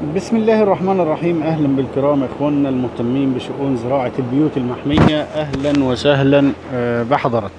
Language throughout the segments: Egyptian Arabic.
بسم الله الرحمن الرحيم اهلا بالكرام اخواننا المهتمين بشؤون زراعه البيوت المحميه اهلا وسهلا آه، بحضراتكم.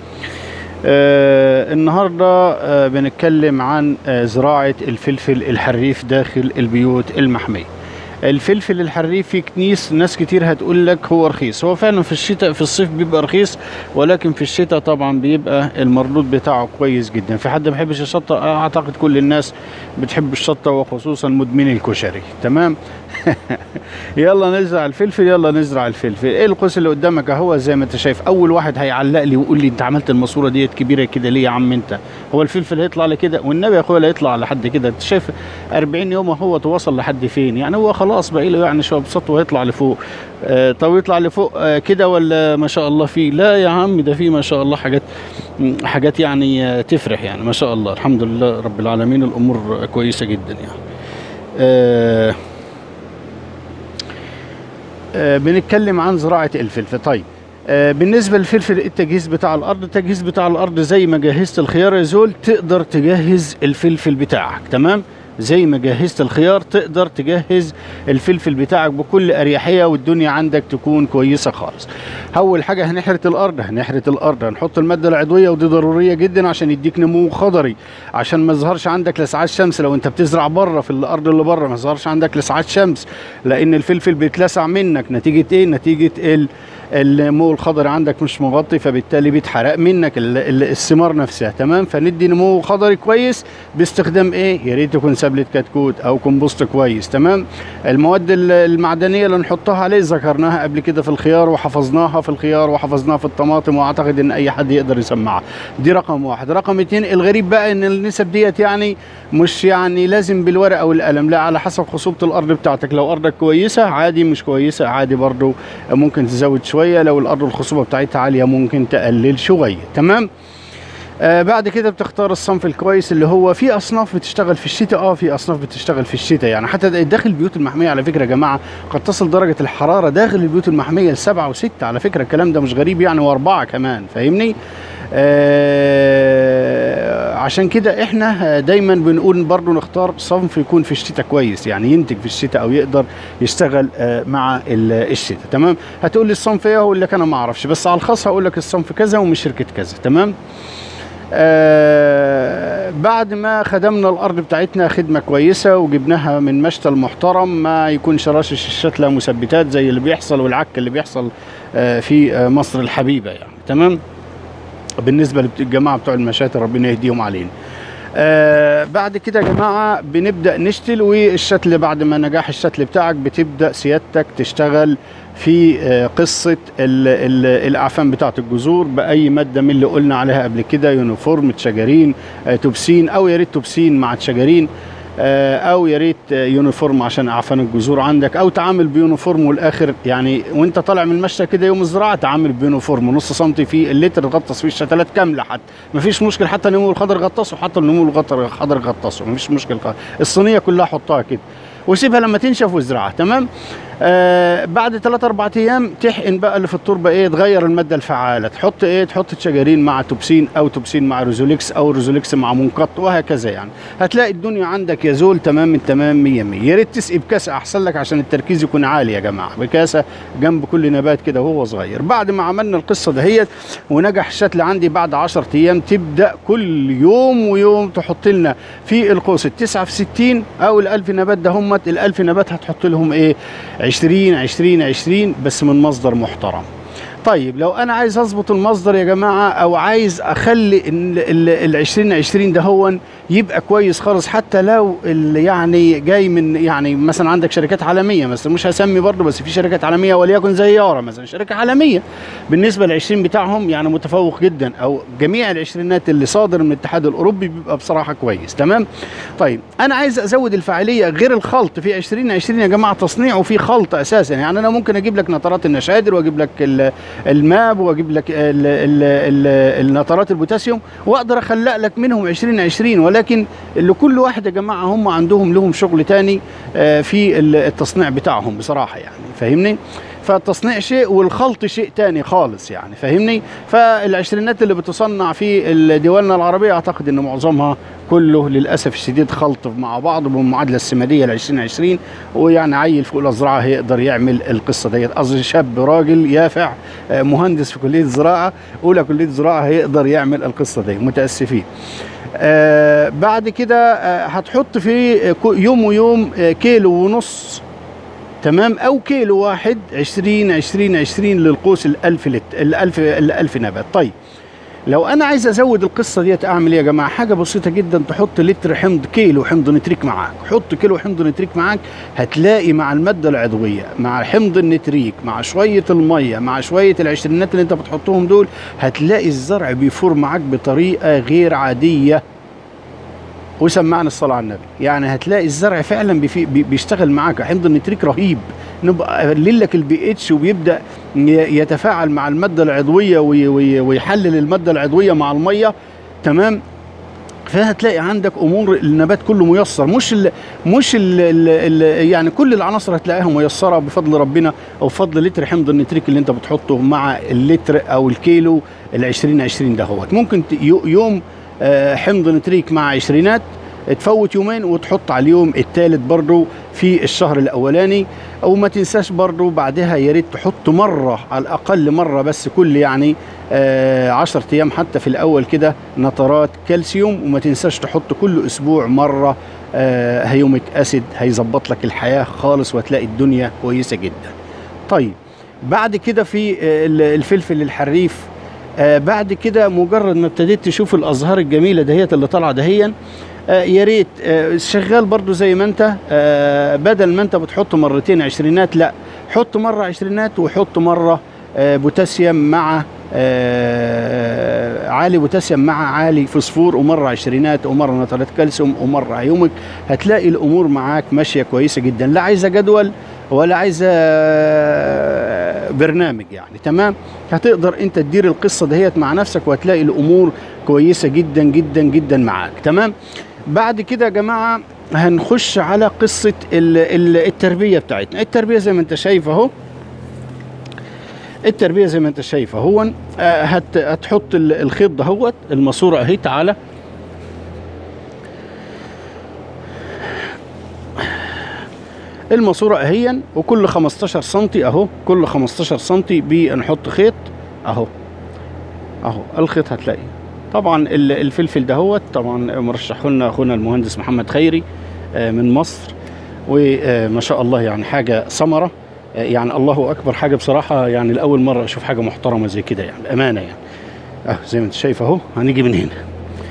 آه، النهارده آه، بنتكلم عن آه، زراعه الفلفل الحريف داخل البيوت المحميه. الفلفل الحريف في كنيس ناس كتير هتقول لك هو رخيص هو فعلا في الشتاء في الصيف بيبقى رخيص ولكن في الشتاء طبعا بيبقى المردود بتاعه كويس جدا في حد ما بيحبش الشطه اعتقد كل الناس بتحب الشطه وخصوصا مدمني الكشري تمام يلا نزرع الفلفل يلا نزرع الفلفل ايه القوس اللي قدامك اهو زي ما انت شايف اول واحد هيعلق لي ويقول لي انت عملت الماسوره ديت كبيره كده ليه يا عم انت هو الفلفل هيطلع لي كده والنبي يا اخويا لا يطلع لحد كده انت شايف 40 يوم هو توصل لحد فين يعني هو خلاص بقى له يعني شويه بسط وهيطلع لفوق آه طب يطلع لفوق آه كده ولا ما شاء الله فيه لا يا عم ده فيه ما شاء الله حاجات حاجات يعني آه تفرح يعني ما شاء الله الحمد لله رب العالمين الامور كويسه جدا يعني آه آه، بنتكلم عن زراعة الفلفل طيب آه، بالنسبة للفلفل التجهيز بتاع الأرض التجهيز بتاع الأرض زي ما جهزت الخيار يا زول تقدر تجهز الفلفل بتاعك تمام زي ما جهزت الخيار تقدر تجهز الفلفل بتاعك بكل أريحية والدنيا عندك تكون كويسة خالص أول حاجة هنحرث الأرض هنحرث الأرض هنحط المادة العضوية ودي ضرورية جدا عشان يديك نمو خضري عشان ما يظهرش عندك لسعات شمس لو انت بتزرع بره في الأرض اللي بره ما يظهرش عندك لسعات شمس لأن الفلفل بيتلسع منك نتيجة إيه؟ نتيجة ال النمو الخضري عندك مش مغطي فبالتالي بيتحرق منك ال- ال- الثمار نفسها تمام فندي نمو خضري كويس باستخدام ايه يا ريت يكون سبلة كتكوت او كومبوست كويس تمام المواد ال- المعدنيه اللي نحطها عليه ذكرناها قبل كده في الخيار وحفظناها في الخيار وحفظناها في الطماطم واعتقد ان اي حد يقدر يسمعها دي رقم واحد رقم اتنين الغريب بقى ان النسب ديت يعني مش يعني لازم بالورقه والقلم لا على حسب خصوبه الارض بتاعتك لو ارضك كويسه عادي مش كويسه عادي برضو ممكن تزود شويه لو الارض الخصوبه بتاعتها عاليه ممكن تقلل شويه تمام آه بعد كده بتختار الصنف الكويس اللي هو في اصناف بتشتغل في الشتاء اه في اصناف بتشتغل في الشتاء يعني حتى داخل البيوت المحميه على فكره يا جماعه قد تصل درجه الحراره داخل البيوت المحميه لسبعه وسته على فكره الكلام ده مش غريب يعني واربعه كمان فاهمني؟ آه عشان كده احنا دايما بنقول برضو نختار صنف يكون في الشتاء كويس يعني ينتج في الشتاء او يقدر يشتغل آه مع ال- الشتاء تمام هتقول لي الصنف ايه هقول لك انا ما اعرفش بس على الخاص هقول لك الصنف كذا ومن شركه كذا تمام آه بعد ما خدمنا الارض بتاعتنا خدمه كويسه وجبناها من مشتل محترم ما يكونش رشش الشتله مثبتات زي اللي بيحصل والعك اللي بيحصل آه في آه مصر الحبيبه يعني تمام بالنسبه للجماعه بتوع المشاتل ربنا يهديهم علينا آه بعد كده يا جماعه بنبدا نشتل والشتل بعد ما نجاح الشتل بتاعك بتبدا سيادتك تشتغل في آه قصه ال ال الاعفان بتاعه الجذور باي ماده من اللي قلنا عليها قبل كده يونيفورم تشجرين آه توبسين او يا ريت توبسين مع تشجرين آه، او يا ريت آه، يونيفورم عشان اعفان الجذور عندك او تعامل بيونيفورم والاخر يعني وانت طالع من المشتى كده يوم الزراعه تعامل بيونيفورم نص سنتي في اللتر غطس فيه الشتلات كامله حتى مفيش مشكله حتى النمو الخضر غطسه حتى النمو الخضر الخضر غطسه مفيش مشكله خالص. الصينيه كلها حطها كده وسيبها لما تنشف وازرعها تمام آه بعد 3 4 ايام تحقن بقى اللي في التربه ايه تغير الماده الفعاله تحط ايه تحط تشجرين مع توبسين او توبسين مع ريزوليكس او ريزوليكس مع منقط وهكذا يعني هتلاقي الدنيا عندك يا زول تمام التمام 100 100 يا ريت تسقي بكاسه احسن لك عشان التركيز يكون عالي يا جماعه بكاسه جنب كل نبات كده وهو صغير بعد ما عملنا القصه دهيت ونجح الشتل عندي بعد 10 ايام تبدا كل يوم ويوم تحط لنا في القوس التسعة في 60 او ال1000 نبات ده هم ال1000 نبات هتحط لهم ايه 20 20 20 بس من مصدر محترم طيب لو انا عايز اظبط المصدر يا جماعه او عايز اخلي ال 20 20 ده هو يبقى كويس خالص حتى لو اللي يعني جاي من يعني مثلا عندك شركات عالميه مثلا مش هسمي برضه بس في شركات عالميه وليكن زي يارا مثلا شركه عالميه بالنسبه لل 20 بتاعهم يعني متفوق جدا او جميع العشرينات اللي صادر من الاتحاد الاوروبي بيبقى بصراحه كويس تمام طيب انا عايز ازود الفاعليه غير الخلط في 20 20 يا جماعه تصنيعه في خلط اساسا يعني انا ممكن اجيب لك نترات النشادر واجيب لك ال- الماب واجيب لك ال ال ال النترات البوتاسيوم واقدر اخلق لك منهم 20 20 ولكن اللي كل واحد يا جماعه هم عندهم لهم شغل تاني آه، في ال- التصنيع بتاعهم بصراحه يعني فاهمني فالتصنيع شيء والخلط شيء تاني خالص يعني فاهمني فالعشرينات اللي بتصنع في دولنا العربيه اعتقد ان معظمها كله للاسف الشديد خلط مع بعض بالمعادله السماديه ل 2020 ويعني عيل في اولى زراعه هيقدر يعمل القصه ديت قصدي شاب راجل يافع آه، مهندس في كليه زراعه اولى كليه زراعه هيقدر يعمل القصه دي متاسفين آه بعد كده آه هتحط في يوم ويوم آه كيلو ونص تمام او كيلو واحد 20 20 20 للقوس الألف لت الألف الألف نبات طيب لو انا عايز ازود القصه ديت اعمل ايه يا جماعه حاجه بسيطه جدا تحط لتر حمض كيلو حمض نتريك معاك حط كيلو حمض نتريك معاك هتلاقي مع الماده العضويه مع حمض النتريك مع شويه الميه مع شويه العشرينات اللي انت بتحطهم دول هتلاقي الزرع بيفور معاك بطريقه غير عاديه وسمعنا الصلاه على النبي يعني هتلاقي الزرع فعلا بيفي- بي- بيشتغل معاك حمض النتريك رهيب نبقى قلل لك البي اتش وبيبدا ي- يتفاعل مع الماده العضويه وي- وي- ويحلل الماده العضويه مع الميه تمام فهتلاقي عندك امور النبات كله ميسر مش ال مش ال ال ال يعني كل العناصر هتلاقيها ميسره بفضل ربنا او بفضل لتر حمض النتريك اللي انت بتحطه مع اللتر او الكيلو ال 20 20 دهوت ممكن ت- يو- يوم آه، حمض نتريك مع عشرينات تفوت يومين وتحط على اليوم الثالث برضه في الشهر الاولاني او ما تنساش برضه بعدها يا ريت تحط مره على الاقل مره بس كل يعني آه 10 ايام حتى في الاول كده نترات كالسيوم وما تنساش تحط كل اسبوع مره آه هيوميك اسيد هيظبط لك الحياه خالص وهتلاقي الدنيا كويسه جدا طيب بعد كده في آه، ال- الفلفل الحريف آه بعد كده مجرد ما ابتديت تشوف الازهار الجميله دهيت اللي طالعه دهيا آه يا ريت آه شغال برضو زي ما انت آه بدل ما انت بتحط مرتين عشرينات لا حط مره عشرينات وحط مره آه بوتاسيوم مع آه عالي بوتاسيوم مع عالي فوسفور ومره عشرينات ومره نترات كالسيوم ومره عيومك هتلاقي الامور معاك ماشيه كويسه جدا لا عايزه جدول ولا عايزه آه، برنامج يعني تمام هتقدر انت تدير القصه دهيت مع نفسك وهتلاقي الامور كويسه جدا جدا جدا معاك تمام بعد كده يا جماعه هنخش على قصه ال- ال- التربيه بتاعتنا التربيه زي ما انت شايف اهو التربيه زي ما انت شايف اهو آه، هت هتحط ال- الخيط دهوت الماسوره اهي تعالى الماسوره اهيا وكل 15 سم اهو كل 15 سم بنحط خيط اهو اهو الخيط هتلاقيه طبعا ال- الفلفل دهوت طبعا مرشحه لنا اخونا المهندس محمد خيري آه، من مصر وما شاء الله يعني حاجه ثمره آه، يعني الله اكبر حاجه بصراحه يعني لاول مره اشوف حاجه محترمه زي كده يعني بامانه يعني اهو زي ما انت شايف اهو هنيجي من هنا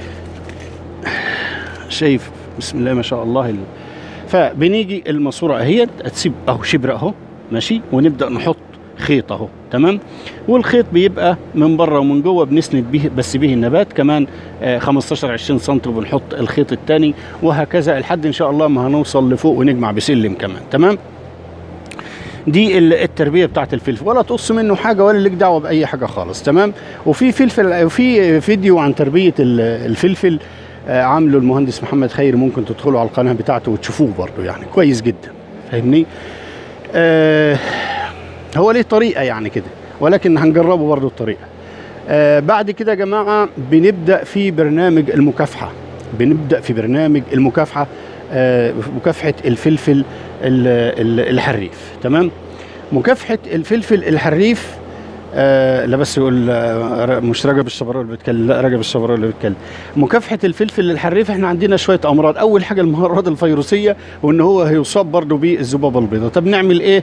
شايف بسم الله ما شاء الله ال... فبنيجي الماسوره اهيت هتسيب اهو شبر اهو ماشي ونبدا نحط خيط اهو تمام والخيط بيبقى من بره ومن جوه بنسند به بس به النبات كمان آه 15 20 سم وبنحط الخيط الثاني وهكذا لحد ان شاء الله ما هنوصل لفوق ونجمع بسلم كمان تمام دي ال- التربيه بتاعت الفلفل ولا تقص منه حاجه ولا لك دعوه باي حاجه خالص تمام وفي فلفل في فيديو عن تربيه ال- الفلفل آه، عامله المهندس محمد خير ممكن تدخلوا على القناه بتاعته وتشوفوه برضه يعني كويس جدا فاهمني آه هو ليه طريقه يعني كده ولكن هنجربه برضه الطريقه آه بعد كده يا جماعه بنبدا في برنامج المكافحه بنبدا في برنامج المكافحه آه مكافحه الفلفل ال- ال- الحريف تمام مكافحه الفلفل الحريف آه لا بس يقول آه ر- مش رجب الشبراوي اللي بيتكلم لا رجب الشبراوي اللي بيتكلم مكافحه الفلفل الحريف احنا عندنا شويه امراض اول حاجه الامراض الفيروسيه وان هو هيصاب برضه بالذبابه البيضاء طب نعمل ايه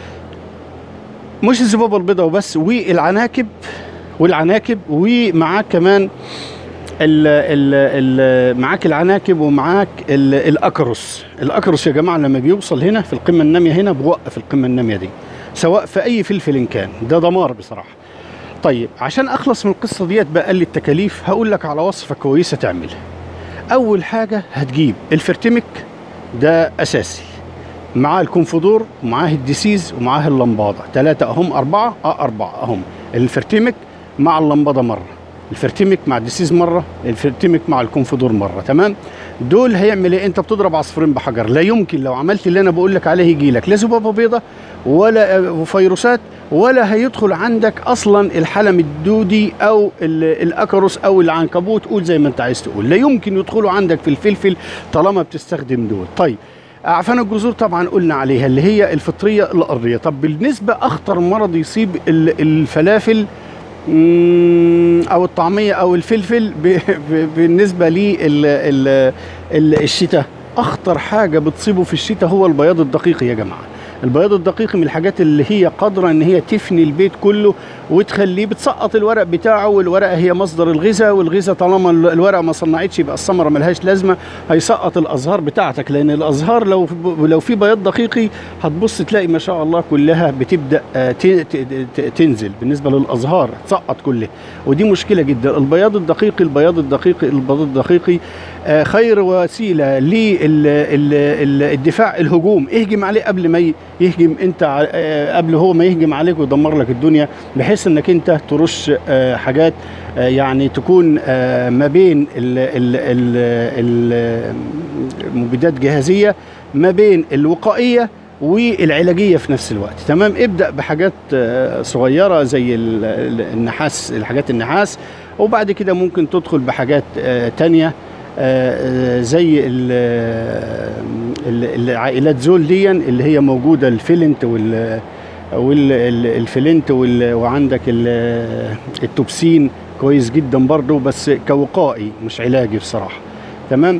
مش الذبابه البيضاء وبس والعناكب والعناكب ومعاك كمان ال ال ال معاك العناكب ومعاك ال الاكرس الاكرس يا جماعه لما بيوصل هنا في القمه الناميه هنا بوقف القمه الناميه دي سواء في اي فلفل إن كان ده دمار بصراحه طيب عشان اخلص من القصه ديت بقل التكاليف هقول لك على وصفه كويسه تعملها اول حاجه هتجيب الفرتمك ده اساسي معاه الكونفودور ومعاه الديسيز ومعاه اللمباده ثلاثه اهم اربعه اه اربعه اهم الفرتمك مع اللمباده مره الفرتمك مع الديسيز مره الفرتمك مع الكونفدور مره تمام دول هيعمل ايه انت بتضرب عصفورين بحجر لا يمكن لو عملت اللي انا بقول لك عليه يجي لك لا ذبابه بيضه ولا آه، فيروسات ولا هيدخل عندك اصلا الحلم الدودي او ال- الاكروس او العنكبوت قول زي ما انت عايز تقول لا يمكن يدخلوا عندك في الفلفل طالما بتستخدم دول طيب اعفان الجذور طبعا قلنا عليها اللي هي الفطريه الارضيه طب بالنسبه اخطر مرض يصيب ال- الفلافل مم، او الطعميه او الفلفل ب- ب- بالنسبه للشتاء اخطر حاجه بتصيبه في الشتاء هو البياض الدقيق يا جماعه البياض الدقيقي من الحاجات اللي هي قادره ان هي تفني البيت كله وتخليه بتسقط الورق بتاعه والورقه هي مصدر الغذاء والغذاء طالما ال- الورقه ما صنعتش يبقى الثمره ملهاش لازمه هيسقط الازهار بتاعتك لان الازهار لو لو في بياض دقيقي هتبص تلاقي ما شاء الله كلها بتبدا آه، ت- ت- ت- تنزل بالنسبه للازهار تسقط كلها ودي مشكله جدا البياض الدقيقي البياض الدقيقي البياض الدقيقي آه، خير وسيله للدفاع الهجوم اهجم عليه قبل ما ي- يهجم انت ع- آه، قبل هو ما يهجم عليك ويدمر لك الدنيا بحيث انك انت ترش آه، حاجات آه، يعني تكون آه، ما بين ال- ال- ال- المبيدات جاهزيه ما بين الوقائيه والعلاجيه في نفس الوقت تمام ابدا بحاجات آه، صغيره زي ال- ال- النحاس الحاجات النحاس وبعد كده ممكن تدخل بحاجات آه، تانية آه، آه، زي ال- ال- العائلات زول دي اللي هي موجوده الفيلنت وال والفلنت وعندك ال- التوبسين كويس جدا برضو بس كوقائي مش علاجي بصراحه تمام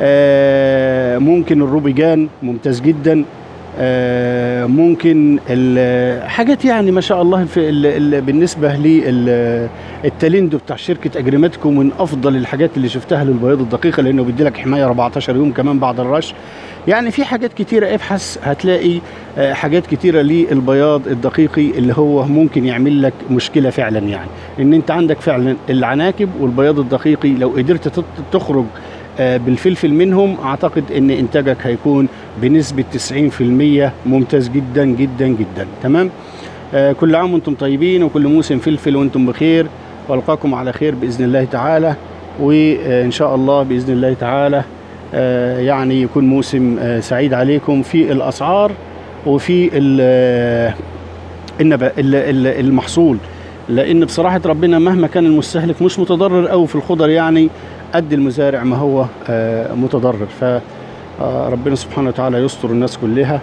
آه ممكن الروبيجان ممتاز جدا آه ممكن ال- حاجات يعني ما شاء الله في ال ال بالنسبه للتالندو بتاع شركه اجريماتكو من افضل الحاجات اللي شفتها للبياض الدقيقه لانه بيدي لك حمايه 14 يوم كمان بعد الرش يعني في حاجات كتيره ابحث هتلاقي آه، حاجات كتيره للبياض الدقيقي اللي هو ممكن يعمل لك مشكله فعلا يعني ان انت عندك فعلا العناكب والبياض الدقيقي لو قدرت تت- تخرج آه، بالفلفل منهم اعتقد ان انتاجك هيكون بنسبه 90% ممتاز جدا جدا جدا تمام آه، كل عام وانتم طيبين وكل موسم فلفل وانتم بخير والقاكم على خير باذن الله تعالى وان شاء الله باذن الله تعالى آه، يعني يكون موسم آه، سعيد عليكم في الاسعار وفي ال- النبا ال- ال- المحصول لان بصراحه ربنا مهما كان المستهلك مش متضرر قوي في الخضر يعني قد المزارع ما هو آه، متضرر فربنا سبحانه وتعالى يستر الناس كلها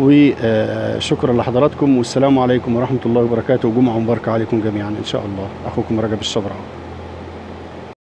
وشكرا لحضراتكم والسلام عليكم ورحمه الله وبركاته وجمعه مباركه عليكم جميعا ان شاء الله اخوكم رجب الشبرعي